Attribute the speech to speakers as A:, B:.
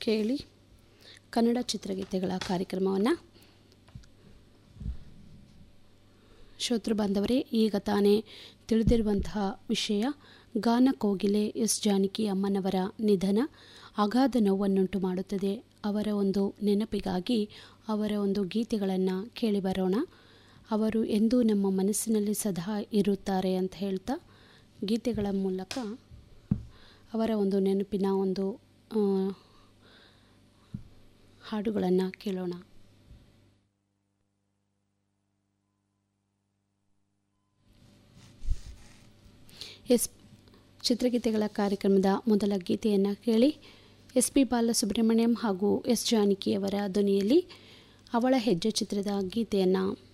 A: ಕೇಳಿ ಕನ್ನಡ ಚಿತ್ರಗೀತೆಗಳ ಕಾರ್ಯಕ್ರಮವನ್ನು ಶ್ರೋತೃ ಬಾಂಧವರೇ ಈಗ ತಾನೇ ತಿಳಿದಿರುವಂತಹ ವಿಷಯ ಗಾನ ಕೋಗಿಲೆ ಎಸ್ ಜಾನಕಿ ಅಮ್ಮನವರ ನಿಧನ ಅಗಾಧ ನೋವನ್ನುಂಟು ಮಾಡುತ್ತದೆ ಅವರ ಒಂದು ನೆನಪಿಗಾಗಿ ಅವರ ಒಂದು ಗೀತೆಗಳನ್ನು ಕೇಳಿ ಬರೋಣ ಅವರು ಎಂದೂ ನಮ್ಮ ಮನಸ್ಸಿನಲ್ಲಿ ಸದಾ ಇರುತ್ತಾರೆ ಅಂತ ಹೇಳ್ತಾ ಗೀತೆಗಳ ಮೂಲಕ ಅವರ ಒಂದು ನೆನಪಿನ ಒಂದು ಆ, ಹಾಡುಗಳನ್ನು ಕೇಳೋಣ ಎಸ್ ಚಿತ್ರಗೀತೆಗಳ ಕಾರ್ಯಕ್ರಮದ ಮೊದಲ ಗೀತೆಯನ್ನು ಕೇಳಿ ಎಸ್ ಪಿ ಬಾಲಸುಬ್ರಹ್ಮಣ್ಯಂ ಹಾಗೂ ಎಸ್ ಜಾನಕಿಯವರ ಧ್ವನಿಯಲ್ಲಿ ಅವಳ ಹೆಜ್ಜೆ ಚಿತ್ರದ ಗೀತೆಯನ್ನು